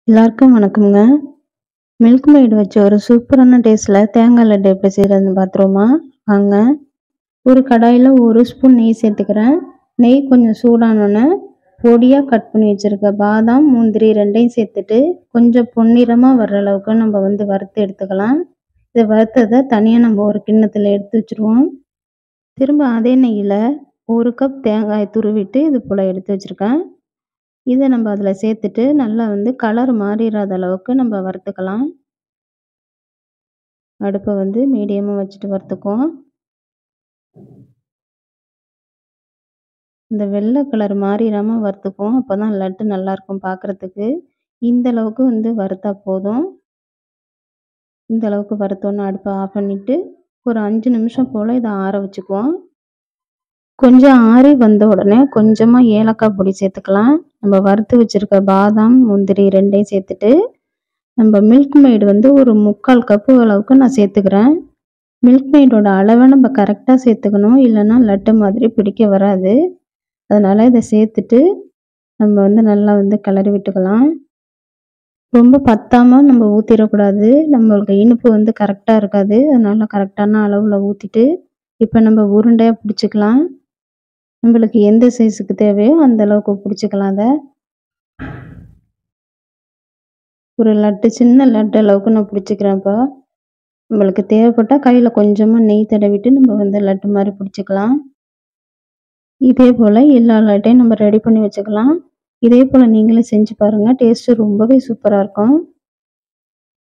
எல்லாருக்கும் வணக்கம்ங்க milk maid வச்சு ஒரு சூப்பரான டேஸ்ட்டில் தேங்காய் லட்டு எப்படி செய்கிறதுன்னு பார்த்துருவோமா வாங்க ஒரு கடாயில் ஒரு ஸ்பூன் நெய் சேர்த்துக்கிறேன் நெய் கொஞ்சம் சூடானோன்னே பொடியாக கட் பண்ணி வச்சுருக்க பாதாம் முந்திரி ரெண்டையும் சேர்த்துட்டு கொஞ்சம் பொன்னிறமாக வர்ற அளவுக்கு நம்ம வந்து வறுத்து எடுத்துக்கலாம் இதை வறுத்ததை தனியாக நம்ம ஒரு கிண்ணத்தில் எடுத்து வச்சுருவோம் திரும்ப அதே நெய்யில் ஒரு கப் தேங்காய் துருவிட்டு இது போல் எடுத்து வச்சுருக்கேன் இதை நம்ம அதில் சேர்த்துட்டு நல்லா வந்து கலர் மாறிடாத அளவுக்கு நம்ம வறுத்துக்கலாம் அடுப்பை வந்து மீடியமாக வச்சுட்டு வறுத்துக்குவோம் இந்த வெள்ளை கலர் மாறிடாமல் வறுத்துக்குவோம் அப்போ தான் லட்டு நல்லாயிருக்கும் பார்க்குறதுக்கு இந்த அளவுக்கு வந்து வறுத்தா போதும் இந்த அளவுக்கு வறுத்தோன்னு அடுப்பை ஆஃப் பண்ணிவிட்டு ஒரு அஞ்சு நிமிஷம் போல் இதை ஆற வச்சுக்குவோம் கொஞ்சம் ஆறி வந்த உடனே கொஞ்சமாக ஏலக்காய் பொடி சேர்த்துக்கலாம் நம்ம வறுத்து வச்சுருக்க பாதாம் முந்திரி ரெண்டையும் சேர்த்துட்டு நம்ம மில்க் மெய்டு வந்து ஒரு முக்கால் கப்பு அளவுக்கு நான் சேர்த்துக்கிறேன் மில்க் மெய்டோட அளவை நம்ம கரெக்டாக சேர்த்துக்கணும் இல்லைன்னா லட்டு மாதிரி பிடிக்க வராது அதனால் இதை சேர்த்துட்டு நம்ம வந்து நல்லா வந்து கிளறி விட்டுக்கலாம் ரொம்ப பத்தாமல் நம்ம ஊற்றிடக்கூடாது நம்மளுக்கு இனிப்பு வந்து கரெக்டாக இருக்காது அதனால் கரெக்டான அளவில் ஊற்றிட்டு இப்போ நம்ம உருண்டையாக பிடிச்சிக்கலாம் நம்மளுக்கு எந்த சைஸுக்கு தேவையோ அந்த அளவுக்கு பிடிச்சிக்கலாம் அதை ஒரு லட்டு சின்ன லட்டு அளவுக்கு நான் பிடிச்சிக்கிறேன்ப்பா நம்மளுக்கு தேவைப்பட்டால் கையில் கொஞ்சமாக நெய் தடவிட்டு நம்ம வந்து லட்டு மாதிரி பிடிச்சிக்கலாம் இதே போல் எல்லா லட்டையும் நம்ம ரெடி பண்ணி வச்சுக்கலாம் இதே போல் நீங்களும் செஞ்சு பாருங்கள் டேஸ்ட்டு ரொம்பவே சூப்பராக இருக்கும்